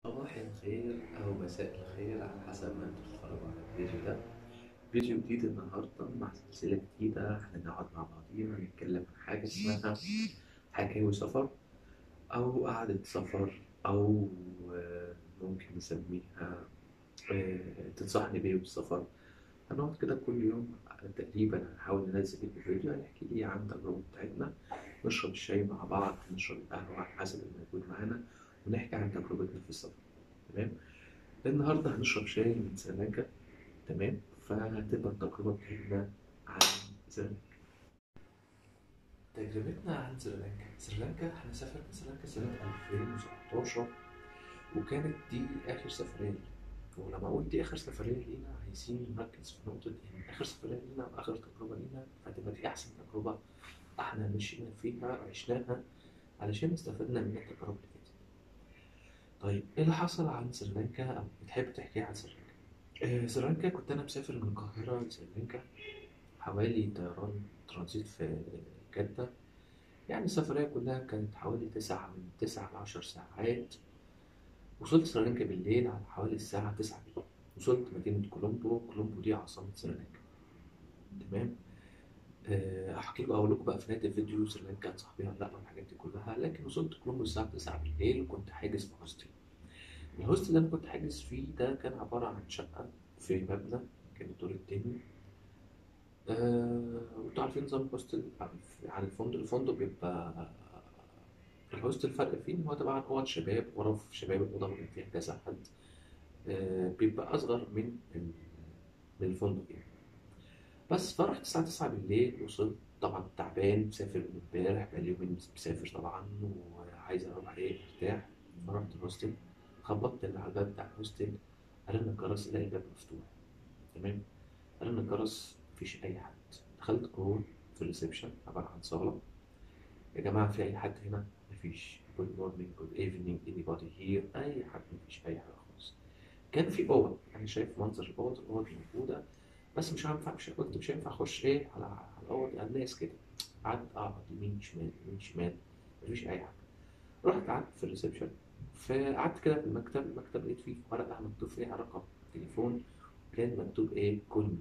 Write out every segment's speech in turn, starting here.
صباح الخير أو مساء الخير على حسب ما انتوا بتتفرجوا على الفيديو ده فيديو جديد النهاردة مع سلسلة جديدة هنقعد مع بعضينا نتكلم عن حاجة اسمها حكاوي سفر أو قعدة سفر أو آه، ممكن نسميها آه، تنصحني بيه بالسفر هنقعد كده كل يوم تقريبا هنحاول ننزل لكم فيديو هنحكي ليه عن التجربة بتاعتنا نشرب الشاي مع بعض نشرب القهوة على حسب الموجود معانا ونحكي عن تجربتنا في السفر تمام النهارده هنشرب شاي من سيرلانكا تمام فهتبقى التجربة بتاعتنا عن سيرلانكا تجربتنا عن سريلانكا سريلانكا احنا سافرنا سريلانكا سنة 2017 وكانت دي آخر سفرية لينا ولما أقول دي آخر سفرية لينا عايزين نركز في نقطة إن آخر سفرية لينا وآخر تجربة لينا فتبقى دي أحسن تجربة احنا مشينا فيها وعشناها علشان استفدنا من التجارب اللي فاتت طيب ايه اللي حصل عن سريلانكا او بتحب تحكي عن سريلانكا آه سريلانكا كنت انا مسافر من القاهرة لسريلانكا حوالي طيران ترانزيت في جدة يعني السفرية كلها كانت حوالي تسعة من تسعة لعشر ساعات وصلت سريلانكا بالليل على حوالي الساعة تسعة بالليل وصلت مدينة كولومبو كولومبو دي عاصمة سريلانكا تمام آه، احكي لكم اقول لكم بقى في نهايه الفيديو سريلانكا كانت صاحبيها ولا لا والحاجات دي كلها لكن وصلت كولومبو الساعه 9 بالليل وكنت حاجز في هوستل الهوستل اللي انا كنت حاجز فيه ده كان عباره عن شقه في مبنى كان الدور التاني آه وانتوا عارفين نظام الهوستل عن الفندق الفندق بيبقى الهوستل الفرق فيه ان هو طبعا اوض شباب غرف شباب الاوضه ممكن فيها كذا حد آه بيبقى اصغر من ال- من الفندق يعني بس فرحت الساعة 9 بالليل وصلت طبعا تعبان مسافر من امبارح بقالي يومين مسافر طبعا وعايز اروح ايه ارتاح فرحت الهوستل خبطت اللي على الباب بتاع الهوستل رن الجرس الاقي الباب مفتوح تمام رن الجرس مفيش اي حد دخلت جوه في الريسبشن عبارة عن صالة يا جماعة في اي حد هنا مفيش جود مورنينج جود ايفنينج اني بادي هير اي حد مفيش اي حاجة خالص كان في اوض انا شايف منظر الاوض الاوض موجودة بس مش هينفع مش قلت مش هينفع اخش ايه على على الاوض على الناس كده قعدت اقعد يمين شمال يمين شمال مفيش اي حاجه رحت قعدت في الريسبشن فقعدت كده في المكتب المكتب لقيت فيه ورقه مكتوب فيها رقم تليفون كان مكتوب ايه كل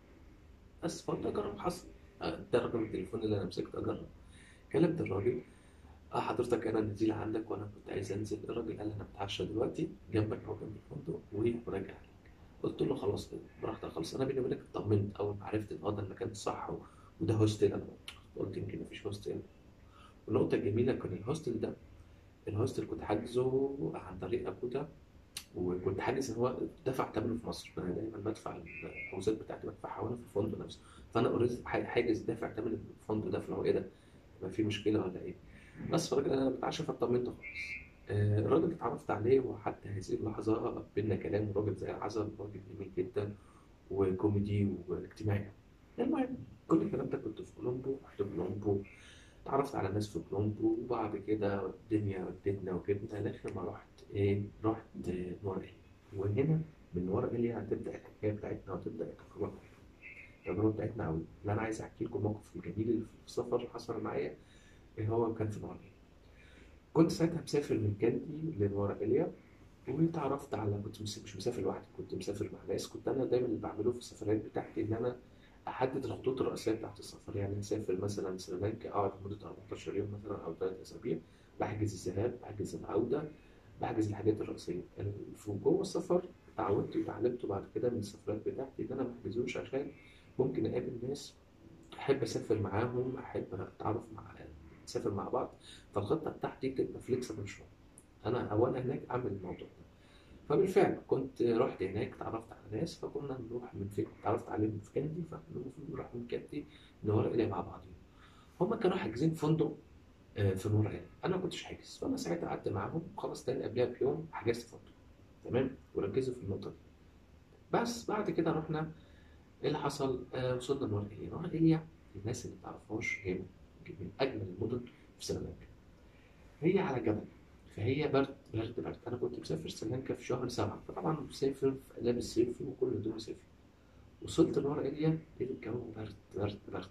بس فقلت اجرب حصل آه، ده رقم التليفون اللي انا مسكت اجرب كلمت الراجل اه حضرتك انا نزيل عندك وانا كنت عايز انزل الراجل قال لي انا بتعشى دلوقتي جنبك او جنب الفندق وراجع قلت له خلاص براحتك خلاص انا بيني وبينك اطمنت اول ما عرفت ان هو ده المكان الصح و- وده هوستل انا قلت يمكن مفيش هوستل والنقطة الجميلة كان الهوستل ده الهوستل كنت حاجزه عن طريق أبودا وكنت حاجز ان هو دفع ثمنه في مصر انا دايما بدفع الحوزات بتاعتي بدفعها وانا في الفندق نفسه فانا اوريدي حاجز دافع ثمن الفندق ده فلو ايه ده ما في مشكله ولا ايه بس فالراجل انا بتعشى فاطمنت خالص آه، الراجل اللي اتعرفت عليه وحتى هذه اللحظه بينا كلام وراجل زي العسل راجل جميل جدا وكوميدي واجتماعي المهم كل الكلام ده كنت في كولومبو رحت كولومبو اتعرفت على ناس في كولومبو وبعد كده الدنيا ودتنا وجبنا لغايه ما رحت ايه رحت آه، نور إيليا وهنا من نور إيليا هتبدا الحكايه بتاعتنا وتبدا التجربه التجربه بتاعتنا او اللي انا عايز احكي لكم الموقف الجميل اللي في السفر اللي حصل معايا إيه هو كان في نور إيليا كنت ساعتها مسافر من كاندي لنور إيليا واتعرفت على كنت مس- مش مسافر لوحدي كنت مسافر مع ناس كنت انا دايما اللي بعمله في السفرات بتاعتي ان انا احدد الخطوط الرئيسيه بتاعت السفر يعني اسافر مثلا سريلانكا اقعد لمده 14 يوم مثلا او ثلاث اسابيع بحجز الذهاب بحجز العوده بحجز الحاجات الرئيسيه ال- في جوه السفر اتعودت وتعلمت بعد كده من السفرات بتاعتي ان انا ما احجزوش عشان ممكن اقابل ناس احب اسافر معاهم احب اتعرف مع نسافر مع بعض فالخطه بتاعتي تبقى فليكسبل شويه انا اولا هناك اعمل الموضوع ده فبالفعل كنت رحت هناك اتعرفت على ناس فكنا نروح من فين اتعرفت عليهم في كاندي فكنا نروح من كاندي لنور إيليا مع بعضين هما كانوا حاجزين فندق آه، في نور إيليا انا ما كنتش حاجز فانا ساعتها قعدت معاهم خلاص تاني قبلها بيوم حجزت فندق تمام وركزوا في النقطه دي بس بعد كده رحنا ايه اللي حصل آه وصلنا نور إيليا نور إيليا الناس اللي ما تعرفهاش هي من اجمل المدن في سريلانكا هي على جبل فهي برد برد برد انا كنت مسافر سريلانكا في شهر سبعة فطبعا مسافر في لابس صيفي وكل هدومي صيفي وصلت نور إيليا لقيت الجو برد برد برد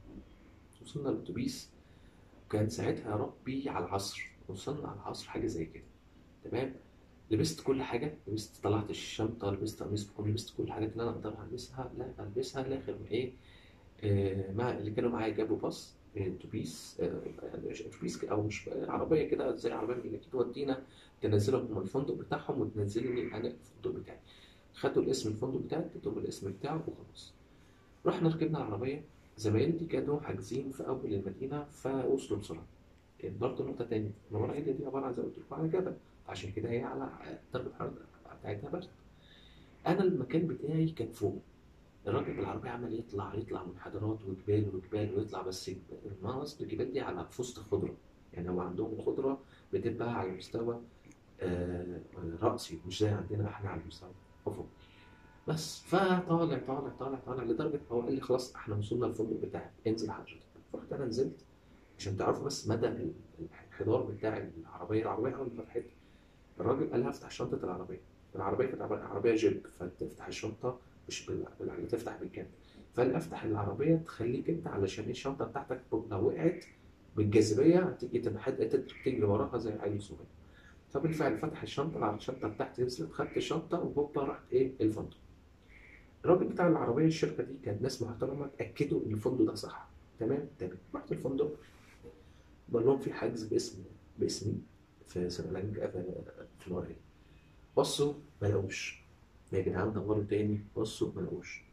وصلنا الاتوبيس كان ساعتها يا ربي على العصر وصلنا على العصر حاجه زي كده تمام لبست كل حاجه لبست طلعت الشنطه لبست قميص بكم لبست كل الحاجات اللي انا اقدر البسها لا البسها لاخر ما ايه آه، مع اللي كانوا معايا جابوا باص آه، اتوبيس آه، يعني مش اتوبيس او مش عربيه كده زي عربيه من اللي تودينا تنزلهم من الفندق بتاعهم وتنزلني انا الفندق بتاعي خدوا الاسم الفندق بتاعي اديتهم الاسم بتاعه وخلاص رحنا ركبنا العربيه زمايلي كانوا حاجزين في اول المدينه فوصلوا بسرعه برضه نقطه تانية المنوره دي عباره عن زي ما قلت لكم على جبل عشان كده هي على درجه الحراره بتاعتها برد انا المكان بتاعي كان فوق الراجل بالعربية عمال يطلع يطلع منحدرات وجبال وجبال ويطلع بس المناظر الجبال دي على في وسط خضرة يعني هو عندهم الخضرة بتبقى على مستوى آه، رأسي مش زي عندنا احنا على مستوى أفق بس فطالع طالع طالع طالع لدرجة هو قال لي خلاص احنا وصلنا الفندق بتاعك انزل حضرتك فرحت انا نزلت عشان تعرفوا بس مدى الانحدار بتاع العربية العربية أول ما فتحت الراجل قال لها افتح شنطة العربية العربية كانت عربية جيب فتفتح الشنطة مش بالعجله تفتح بالكامل فقال افتح العربيه تخليك انت علشان ايه الشنطه بتاعتك لو وقعت بالجاذبيه هتيجي تبقى تجري وراها زي عيل صغير فبالفعل فتح الشنطه الشنطه بتاعتي نزلت خدت الشنطه وهوبا رحت ايه الفندق الراجل بتاع العربيه الشركه دي كانت ناس محترمه اتاكدوا ان الفندق ده صح تمام تمام رحت الفندق بقول لهم في حجز باسم باسمي في سريلانكا في الورقه بصوا ما لقوش يا جدعان دوروا تاني بصوا ما لقوش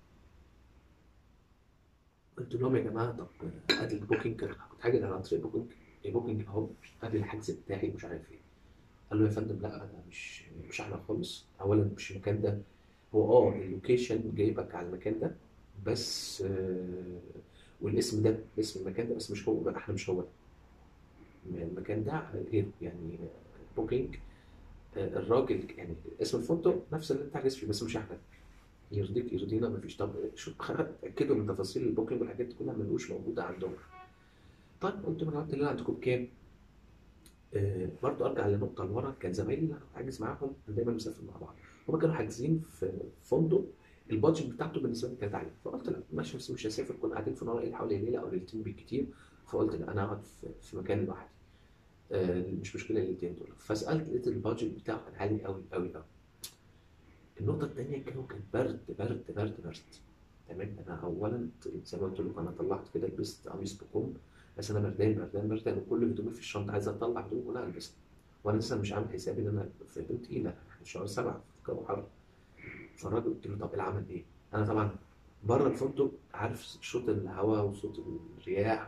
قلت لهم يا جماعه طب ادي البوكينج كنت حاجز على طريق بوكينج البوكينج اهو ادي الحجز بتاعي مش عارف ايه قال له يا فندم لا انا مش مش احنا خالص اولا مش المكان ده هو اه اللوكيشن جايبك على المكان ده بس آه والاسم ده اسم المكان ده بس مش هو احنا مش هو ده المكان ده غير يعني بوكينج الراجل يعني اسم الفندق نفس اللي انت حاجز فيه بس مش احنا يرضيك يرضينا مفيش طب شو اتاكدوا من تفاصيل البوكينج والحاجات دي كلها ملوش موجوده عندهم طيب قلت له قلت له عندكم كام؟ آه برضه ارجع لنقطه لورا كان زمايلي اللي انا حاجز معاهم دايما مسافر مع بعض هم كانوا حاجزين في فندق البادجت بتاعته بالنسبه لي كانت عاليه فقلت لا ماشي بس مش هسافر كنا قاعدين في نهار حوالي ليله او ليلتين بالكتير فقلت لا انا اقعد في مكان لوحدي آه، مش مشكله الاثنين دول فسالت لقيت البادجت بتاعه كان عالي قوي قوي قوي النقطه الثانيه الجو كان برد برد برد برد تمام انا اولا زي ما قلت لكم انا طلعت كده لبست قميص بكم بس انا بردان بردان بردان وكل هدومي في الشنطه عايز اطلع هدومي كلها البسها وانا لسه مش عامل حسابي ان انا في هدوم تقيله احنا شهر سبعه في الجو حر فالراجل قلت له طب العمل ايه؟ انا طبعا بره الفندق عارف صوت الهواء وصوت الرياح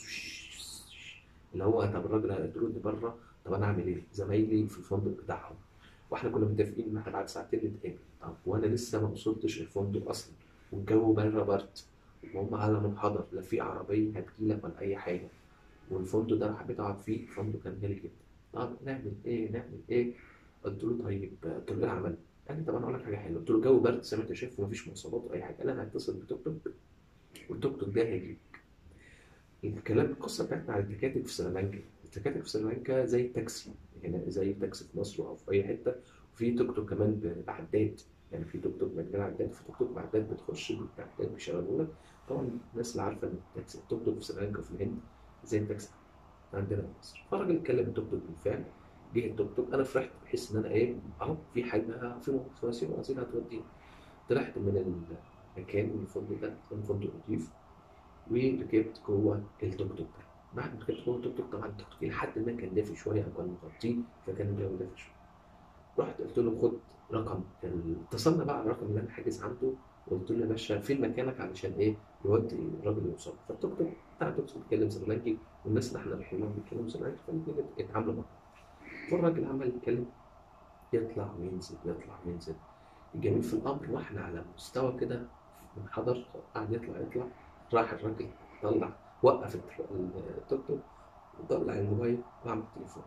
اللي هو طب الراجل هيطرد بره طب انا اعمل ايه؟ زمايلي في الفندق بتاعهم واحنا كنا متفقين ان احنا بعد ساعتين نتقابل طب وانا لسه ما وصلتش الفندق اصلا والجو بره برد وهم على منحدر لا في عربيه هتجيلك ولا اي حاجه والفندق ده انا حبيت اقعد فيه الفندق كان غالي جدا طب نعمل ايه نعمل ايه؟ قلت له طيب قلت له ايه العمل؟ قال لي طب انا اقول لك حاجه حلوه قلت له الجو برد زي ما انت شايف ومفيش مواصلات ولا اي حاجه قال انا هتصل بتوك توك والتوك توك ده هيجيب الكلام القصه بتاعتنا على التكاتك في سريلانكا التكاتك في سريلانكا زي التاكسي هنا يعني زي التاكسي في مصر او في اي حته وفي توك توك كمان بعداد يعني في توك توك مجال عداد في توك توك بعداد بتخش بعداد بيشغلوا لك طبعا الناس اللي عارفه ان التاكسي التوك توك في سريلانكا وفي الهند زي التاكسي عندنا في مصر فالراجل اتكلم التوك توك بالفعل جه التوك توك انا فرحت بحس ان انا ايه اهو في حاجه في مواسير مواسير هتوديني طلعت من المكان من الفندق ده كان فندق نضيف وركبت جوه التوك توك ده بعد ما ركبت جوه التوك توك طبعا التوك توك لحد ما كان دافي شويه كان مغطيه فكان الجو دافي شويه رحت قلت له خد رقم اتصلنا بقى على الرقم اللي انا حاجز عنده وقلت له يا باشا فين مكانك علشان ايه يودي الراجل يوصل فالتوك توك بتاع التوك توك بيتكلم سريلانكي والناس اللي احنا رايحين لهم بيتكلموا سريلانكي فالاثنين اتعاملوا مع فالراجل عمال يتكلم يطلع وينزل يطلع وينزل الجميل في الامر واحنا على مستوى كده منحدر قاعد يطلع يطلع راح الراجل طلع وقف التوك توك وطلع الموبايل وعمل التليفون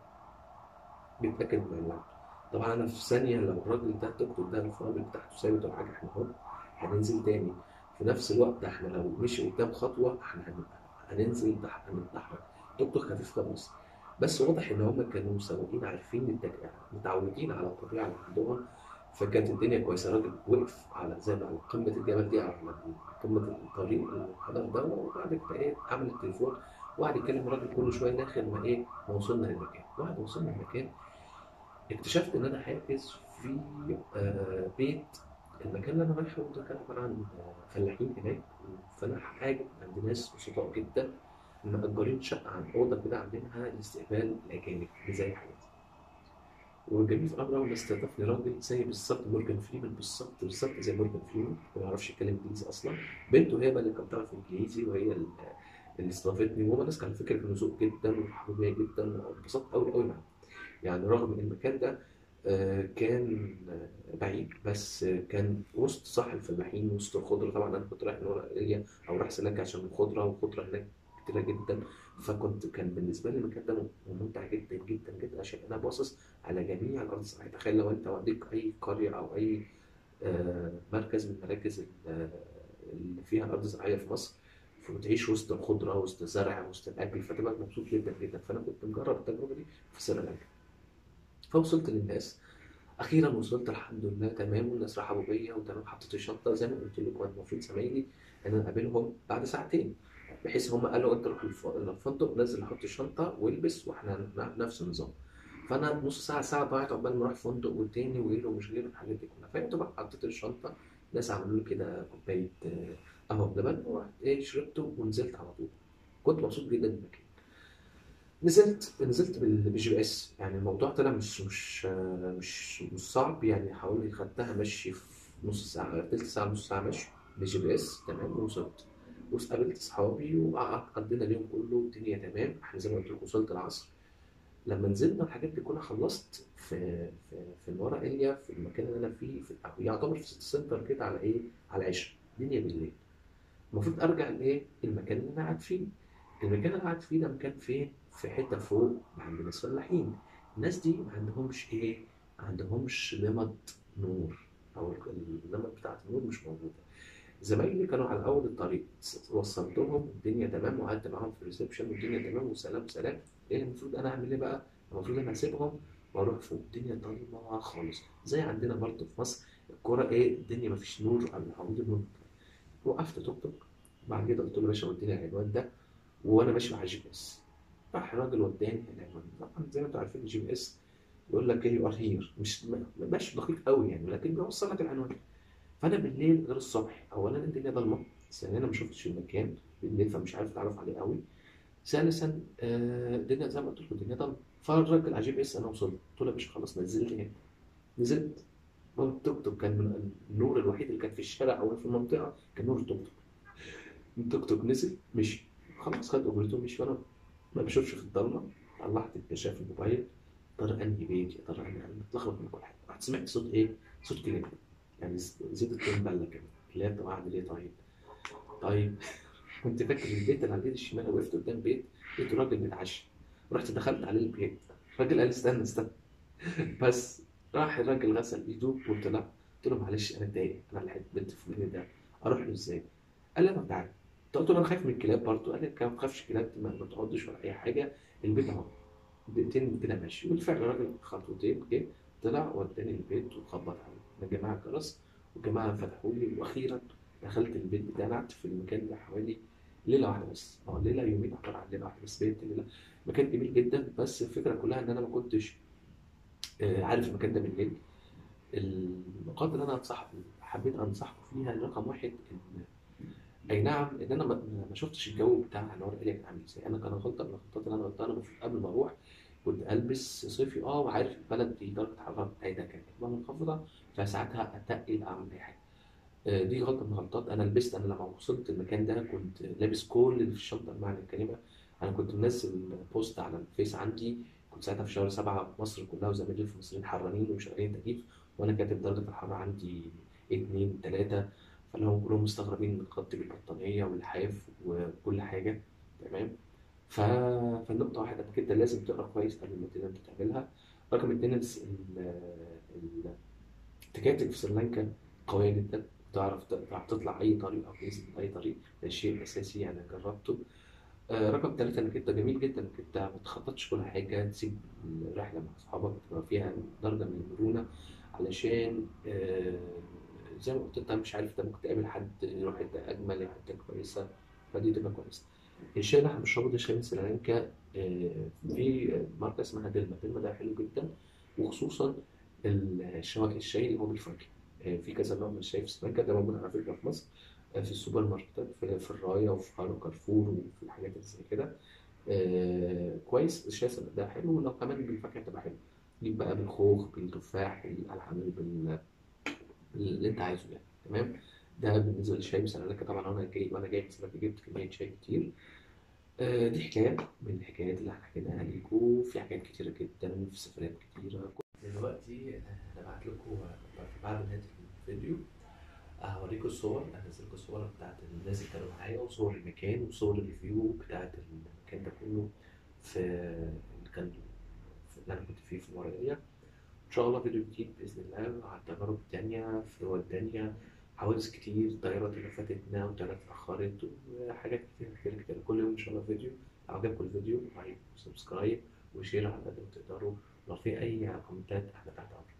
بيتاكد من اللعب طبعا انا في ثانيه لو الراجل ده التوك توك ده الفرامل بتاعته ثابت ولا حاجه احنا اهو هننزل تاني في نفس الوقت احنا لو مشي قدام خطوه احنا هننزل تحت هنتدحرج توك توك خفيف خالص بس واضح ان هم كانوا مسوقين عارفين التك... متعودين على الطبيعه اللي عندهم فكانت الدنيا كويسه الراجل وقف على زي على قمه الجبل دي على قمه الطريق الحضر ده وبعد كده ايه عمل التليفون وقعد يتكلم الراجل كل شويه لاخر ما ايه ما وصلنا للمكان بعد ما وصلنا للمكان اكتشفت ان انا حاجز في آه، بيت المكان اللي انا رايحه ده كان عباره عن فلاحين هناك فانا حاجه عند ناس بسطاء جدا مأجرين شقه عن اوضه كده عاملينها لاستقبال الاجانب اللي زي حالتي وجميل في الامر اول ما استضافني راجل زي بالظبط مورجان فريمان بالظبط بالظبط زي مورجان فريمان ما يعرفش يتكلم انجليزي اصلا بنته هي بقى اللي كانت بتعرف انجليزي وهي ال- اللي استضافتني وهما ناس على فكره كانوا ذوق جدا وحبوبيه جدا وانبسطت قوي قوي معاهم يعني رغم ان المكان ده آه، كان آه، بعيد بس آه، كان وسط صح الفلاحين وسط الخضره طبعا انا كنت رايح من ورا ايليا او رايح سلاك عشان الخضره والخضره هناك كتيره جدا فكنت كان بالنسبه لي المكان ده ممتع جدا جدا جدا عشان انا باصص على جميع الارض الزراعيه تخيل لو انت وديك اي قريه او اي آه، مركز من المراكز ال- آه، اللي فيها ارض زراعيه في مصر وتعيش وسط الخضره وسط الزرع وسط الاكل فتبقى مبسوط جدا جدا فانا كنت مجرب التجربه دي في سريلانكا فوصلت للناس اخيرا وصلت الحمد لله تمام والناس رحبوا بيا وتمام حطيت الشنطه زي ما قلت لكم المفروض زمايلي ان انا اقابلهم بعد ساعتين بحيث هم قالوا انت روح الف- الفندق نزل حط الشنطه والبس واحنا ن- نفس النظام فانا نص ساعه ساعه ضاعت عقبال ما اروح الفندق والتاني وغيره ومش غيره الحاجات دي كلها فانت بقى حطيت الشنطه ناس عملوا لي كده كوبايه آه، قهوه بلبن ورحت ايه شربته ونزلت على طول كنت مبسوط جدا بالمكان نزلت نزلت بال- بالجي بي اس يعني الموضوع طلع مش مش آه، مش مش صعب يعني حوالي خدتها مشي في نص ساعة تلت ساعة نص ساعة مشي بالجي بي اس تمام ووصلت وقابلت أصحابي وقضينا اليوم كله الدنيا تمام احنا زي ما قلت لكم وصلت العصر لما نزلنا الحاجات دي كلها خلصت في في في الورا إليا في المكان اللي أنا فيه في أو يعتبر في سيتي سنتر كده على إيه على العشاء الدنيا بالليل المفروض أرجع لإيه المكان اللي أنا قاعد فيه المكان اللي قاعد فيه ده مكان فين؟ في حتة فوق عند ناس فلاحين الناس دي ما عندهمش ايه؟ ما عندهمش نمط نور او النمط بتاعت النور مش موجودة زمايلي كانوا على اول الطريق وصلتهم الدنيا تمام وقعدت معاهم في الريسبشن والدنيا تمام وسلام سلام ايه المفروض انا اعمل ايه بقى؟ المفروض انا اسيبهم واروح فوق الدنيا ضلمه خالص زي عندنا برضه في مصر الكوره ايه الدنيا ما فيش نور على عمود النور وقفت توك توك بعد كده قلت له باشا وديني العنوان ده وانا ماشي مع الجي بي اس راح الراجل وداني العنوان طبعا زي ما انتم عارفين الجي بي اس يقول لك ايه يو ار هير مش م- ماشي دقيق قوي يعني لكن بيوصل لك العنوان فانا بالليل غير الصبح اولا الدنيا ضلمه ثانيا انا ما شفتش المكان بالليل فمش عارف اتعرف عليه قوي ثالثا آه، الدنيا زي ما قلت لكم الدنيا ضلمه فالراجل على الجي بي اس انا وصلت قلت له يا باشا خلاص نزلني هنا نزلت التوك توك كان من النور الوحيد اللي كان في الشارع او في المنطقه كان نور التوك توك التوك توك نزل مشي خلاص خد اجرته مشي وانا ما بشوفش في الضلمه طلعت الكشاف الموبايل ترى انهي بيت يا ترى انهي انا متلخبط من كل حاجه رحت سمعت صوت ايه؟ صوت كلاب يعني زيت التون بله كده كلاب طب اعمل ايه طيب؟ طيب كنت فاكر البيت اللي على الايد الشمال وقفت قدام بيت لقيت راجل بيتعشى رحت دخلت عليه البيت الراجل قال استنى استنى بس راح الراجل غسل ايده وطلع قلت له معلش انا اتضايق انا لحقت بنت فلاني ده اروح له ازاي؟ قال لي انا تعالى قلت له انا خايف من الكلاب برضه قال لي ما تخافش كلاب ما ما تقعدش ولا اي حاجه البيت اهو دقيقتين كده ماشي بالفعل الراجل خطوتين جه طلع وداني البيت وخبط على الجماعه الجرس والجماعه فتحوا لي واخيرا دخلت البيت بتاعي أنا قعدت في المكان ده حوالي ليله واحده بس اه ليله يومين عباره عن ليله واحده بس بيت ليله مكان جميل جدا بس الفكره كلها ان انا ما كنتش آه، عارف المكان ده بالليل النقاط اللي انا انصح حبيت انصحكم فيها رقم واحد ان اي نعم ان انا ما ما شفتش الجو بتاع انوار اليا كان عامل ازاي انا كان غلطه من الغلطات اللي انا غلطتها انا المفروض قبل ما اروح كنت البس صيفي اه وعارف البلد دي درجه حراره بتاعتها كانت هتبقى منخفضه فساعتها اتقل اعمل اي حاجه آه، دي غلطه من الغلطات انا لبست انا لما وصلت المكان ده كنت لابس كل اللي في الشنطه بمعنى الكلمه انا كنت منزل بوست على الفيس عندي كنت ساعتها في شهر سبعة مصر كلها وزمايلي في مصريين حرانين ومش قادرين تكييف وانا كاتب درجه الحراره عندي اتنين تلاته فلهم كلهم مستغربين من خط البطانيه واللحاف وكل حاجه تمام ف... فالنقطه واحده انك انت لازم تقرا كويس قبل ما تبدا تعملها رقم اتنين الس- ال- ال- التكاتك في سريلانكا قويه جدا تعرف تعرف تطلع اي طريق او تنزل من اي طريق ده شيء اساسي يعني جربته آه، رقم ثلاثة انك انت جميل جدا انك انت ما تخططش كل حاجة تسيب الرحلة مع اصحابك تبقى فيها درجة من المرونة علشان آه، زي ما قلت انت مش عارف انت ممكن تقابل حد يروح حتة اجمل حتة كويسة فدي تبقى كويسة الشاي اللي احنا بنشربه ده شاي من سريلانكا آه، في ماركة اسمها دلما دلما ده حلو جدا وخصوصا الشا- الشاي اللي هو بالفاكهه آه، في كذا نوع من الشاي في سريلانكا ده موجود على فكره في مصر آه، في السوبر ماركتات في, في الرايه وفي هارو كارفور وفي الحاجات اللي زي كده آه كويس الشاي ده حلو ولو كمان بالفاكهه تبقى حلو جيب بقى بالخوخ بالتفاح بالعامل بال اللي انت عايزه يعني تمام ده بالنسبه للشاي بسلالكه طبعا انا جاي وانا جاي مثلا جبت كميه شاي كتير آه دي حكايه من الحكايات اللي هحكيها لكم في حاجات كتيره جدا في سفريات كتيره دلوقتي انا بعت لكم بعد نهايه الفيديو هوريكم الصور هنزل لكم الصور بتاعت الناس اللي كانوا معايا وصور المكان وصور الريفيو بتاعت المكان ده كله في اللي كان في اللي انا كنت فيه في المورية ان شاء الله فيديو جديد باذن الله على التجارب التانية في دول تانية حوادث كتير طيارات اللي فاتتنا وطيارات اتأخرت وحاجات كتير كتير كتير كل يوم ان شاء الله فيديو لو عجبكم الفيديو لايك وسبسكرايب وشير على قد ما تقدروا لو في اي كومنتات احنا تحت امركم